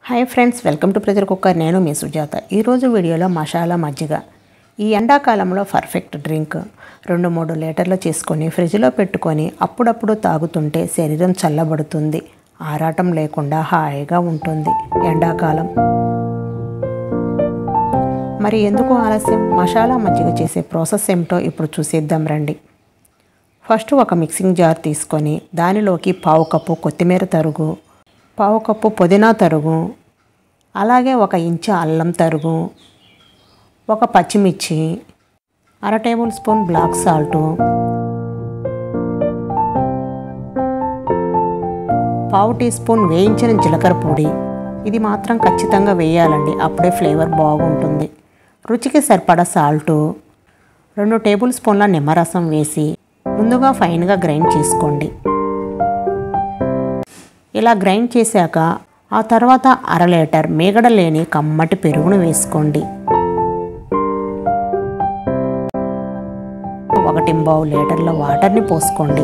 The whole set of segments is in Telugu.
hi friends welcome to pressure cooker నేను మీ సుజాత ఈరోజు వీడియోలో మసాలా మజ్జిగ ఈ ఎండాకాలంలో పర్ఫెక్ట్ డ్రింక్ రెండు మూడు లీటర్లు చేసుకొని ఫ్రిడ్జ్లో పెట్టుకొని అప్పుడప్పుడు తాగుతుంటే శరీరం చల్లబడుతుంది ఆరాటం లేకుండా హాయిగా ఉంటుంది ఎండాకాలం మరి ఎందుకు ఆలస్యం మసాలా మజ్జిగ చేసే ప్రాసెస్ ఏమిటో ఇప్పుడు చూసేద్దాం రండి ఫస్ట్ ఒక మిక్సింగ్ జార్ తీసుకొని దానిలోకి పావు కప్పు కొత్తిమీర తరుగు పావు కప్పు పుదీనా తరుగు అలాగే ఒక ఇంచు అల్లం తరుగు ఒక పచ్చిమిర్చి అర టేబుల్ స్పూన్ బ్లాక్ సాల్టు పావు టీ స్పూన్ వేయించిన జీలకర్ర పొడి ఇది మాత్రం ఖచ్చితంగా వేయాలండి అప్పుడే ఫ్లేవర్ బాగుంటుంది రుచికి సరిపడా సాల్టు రెండు టేబుల్ స్పూన్ల నిమ్మరసం వేసి ముందుగా ఫైన్గా గ్రైండ్ చేసుకోండి ఇలా గ్రైండ్ చేశాక ఆ తర్వాత అర లీటర్ మీగడ లేని కమ్మటి పెరుగును వేసుకోండి ఒకటి బావు లీటర్ల వాటర్ని పోసుకోండి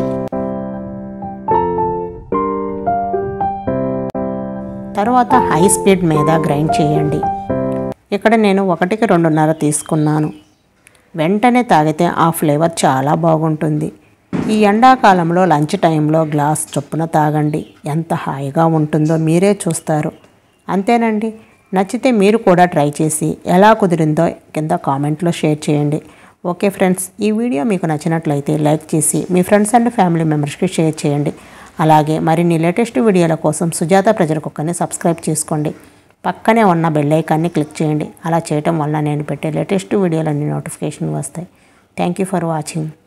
తర్వాత హై స్పీడ్ మీద గ్రైండ్ చేయండి ఇక్కడ నేను ఒకటికి రెండున్నర తీసుకున్నాను వెంటనే తాగితే ఆ ఫ్లేవర్ చాలా బాగుంటుంది ఈ ఎండాకాలంలో లంచ్ టైంలో గ్లాస్ చొప్పున తాగండి ఎంత హాయిగా ఉంటుందో మీరే చూస్తారు అంతేనండి నచ్చితే మీరు కూడా ట్రై చేసి ఎలా కుదిరిందో కింద కామెంట్లో షేర్ చేయండి ఓకే ఫ్రెండ్స్ ఈ వీడియో మీకు నచ్చినట్లయితే లైక్ చేసి మీ ఫ్రెండ్స్ అండ్ ఫ్యామిలీ మెంబర్స్కి షేర్ చేయండి అలాగే మరిన్ని లేటెస్ట్ వీడియోల కోసం సుజాత ప్రజల కుక్కర్ని సబ్స్క్రైబ్ చేసుకోండి పక్కనే ఉన్న బెల్ ఐకాన్ని క్లిక్ చేయండి అలా చేయటం వల్ల నేను పెట్టే లేటెస్ట్ వీడియోలన్నీ నోటిఫికేషన్ వస్తాయి థ్యాంక్ యూ ఫర్ వాచింగ్